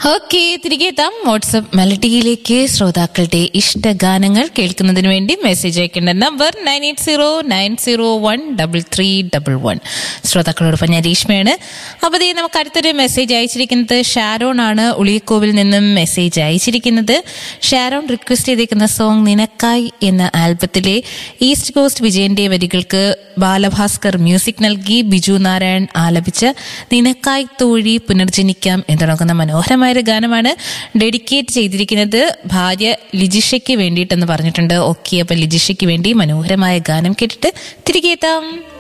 okay തിരികെ എത്താം WhatsApp മെലഡിയിലേക്ക് ശ്രോതാക്കളുടെ ഇഷ്ടഗാനങ്ങൾ കേൾക്കുന്നതിന് വേണ്ടി മെസ്സേജ് അയക്കേണ്ട number nine eight zero nine zero one double three double one ശ്രോതാക്കളോടൊപ്പം ഞാൻ രീഷ്മയാണ് അപ്പോൾ ദേ നമുക്ക് അടുത്തൊരു മെസ്സേജ് അയച്ചിരിക്കുന്നത് ഷാരോൺ ആണ് ഉളിയക്കോവിൽ നിന്നും മെസ്സേജ് അയച്ചിരിക്കുന്നത് ഷാരോൺ റിക്വസ്റ്റ് ചെയ്തിരിക്കുന്ന സോങ് നിനക്കായി എന്ന ആൽബത്തിലെ ഈസ്റ്റ് കോസ്റ്റ് വിജയന്റെ വരികൾക്ക് ബാലഭാസ്കർ മ്യൂസിക് നൽകി ബിജു നാരായൺ ആലപിച്ച നിനക്കായി തോഴി പുനർജനിക്കാം എന്ന് തുടങ്ങുന്ന മനോഹരമായ ഒരു ഗാനമാണ് ഡെഡിക്കേറ്റ് ചെയ്തിരിക്കുന്നത് ഭാര്യ ലിജിഷയ്ക്ക് വേണ്ടിയിട്ടെന്ന് പറഞ്ഞിട്ടുണ്ട് ഓക്കെ അപ്പൊ ലിജിഷയ്ക്ക് വേണ്ടി മനോഹരമായ ഗാനം കേട്ടിട്ട് തിരികെ എത്താം